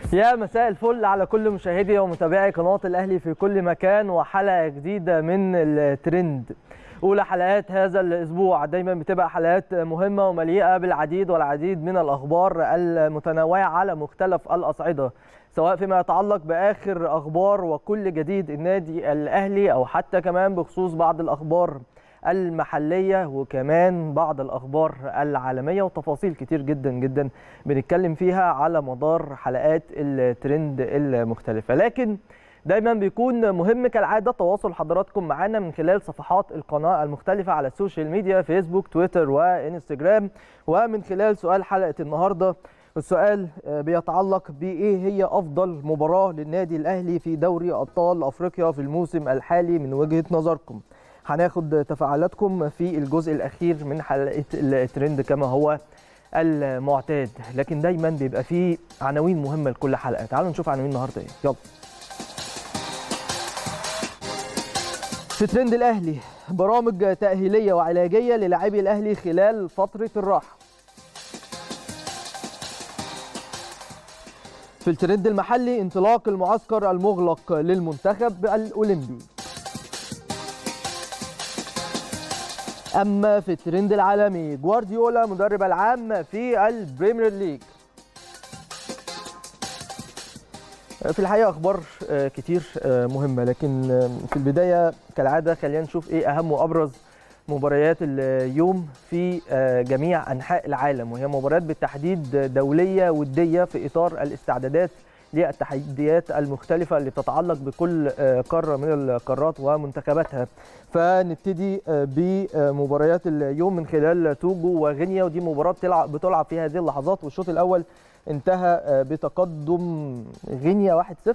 يا مساء الفل على كل مشاهدي ومتابعي قناة الأهلي في كل مكان وحلقة جديدة من الترند أولى حلقات هذا الأسبوع دايما بتبقى حلقات مهمة ومليئة بالعديد والعديد من الأخبار المتنوعة على مختلف الأصعدة سواء فيما يتعلق بآخر أخبار وكل جديد النادي الأهلي أو حتى كمان بخصوص بعض الأخبار المحلية وكمان بعض الأخبار العالمية وتفاصيل كتير جدا جدا بنتكلم فيها على مدار حلقات الترند المختلفة لكن دايما بيكون مهم كالعادة تواصل حضراتكم معنا من خلال صفحات القناة المختلفة على السوشيال ميديا فيسبوك تويتر وإنستجرام ومن خلال سؤال حلقة النهاردة السؤال بيتعلق بإيه هي أفضل مباراة للنادي الأهلي في دوري أبطال أفريقيا في الموسم الحالي من وجهة نظركم هناخد تفاعلاتكم في الجزء الاخير من حلقه الترند كما هو المعتاد لكن دايما بيبقى فيه عناوين مهمه لكل حلقه تعالوا نشوف عناوين النهارده ايه يلا في ترند الاهلي برامج تاهيليه وعلاجيه للاعبي الاهلي خلال فتره الراحه في الترند المحلي انطلاق المعسكر المغلق للمنتخب الاولمبي اما في الترند العالمي جوارديولا مدرب العام في البريمير ليج في الحقيقه اخبار كتير مهمه لكن في البدايه كالعاده خلينا نشوف ايه اهم وابرز مباريات اليوم في جميع انحاء العالم وهي مباريات بالتحديد دوليه وديه في اطار الاستعدادات للتحديات المختلفة اللي بتتعلق بكل قارة من القارات ومنتخباتها فنبتدي بمباريات اليوم من خلال توجو وغينيا ودي مباراة بتلعب, بتلعب في هذه اللحظات والشوط الأول انتهى بتقدم غينيا 1-0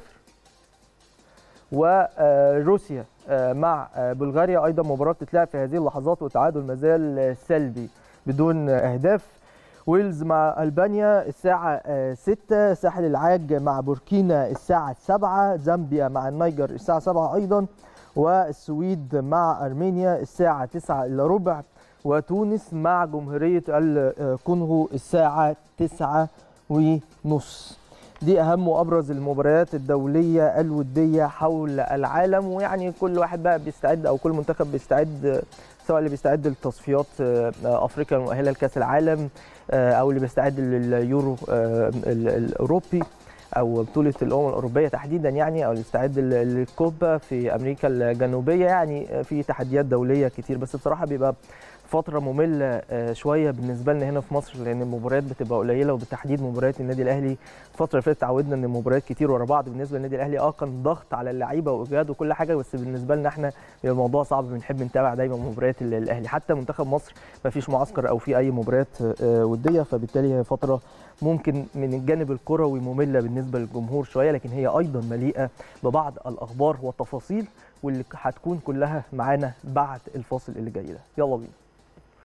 وروسيا مع بلغاريا أيضا مباراة بتتلعب في هذه اللحظات والتعادل مازال سلبي بدون أهداف ويلز مع البانيا الساعة 6 ساحل العاج مع بوركينا الساعة 7 زامبيا مع النيجر الساعة 7 أيضا والسويد مع أرمينيا الساعة 9 إلا ربع وتونس مع جمهورية الكونغو الساعة 9 ونص دي أهم وأبرز المباريات الدولية الودية حول العالم ويعني كل واحد بقى بيستعد أو كل منتخب بيستعد سواء اللي بيستعد لتصفيات افريقيا المؤهله لكاس العالم او اللي بيستعد لليورو الاوروبي او بطوله الامم الاوروبيه تحديدا يعني او اللي بيستعد للكوبا في امريكا الجنوبيه يعني في تحديات دوليه كتير بس بصراحه بيبقى فتره ممله شويه بالنسبه لنا هنا في مصر لان المباريات بتبقى قليله وبالتحديد مباريات النادي الاهلي الفتره اللي فاتت تعودنا ان المباريات كتير ورا بعض بالنسبه للنادي الاهلي اه كان ضغط على اللعيبه واجهاد وكل حاجه بس بالنسبه لنا احنا الموضوع صعب بنحب نتابع دايما مباريات الاهلي حتى منتخب مصر ما فيش معسكر او في اي مباريات وديه فبالتالي هي فتره ممكن من الجانب الكروي ممله بالنسبه للجمهور شويه لكن هي ايضا مليئه ببعض الاخبار والتفاصيل واللي هتكون كلها معانا بعد الفاصل اللي جاي ده يلا بينا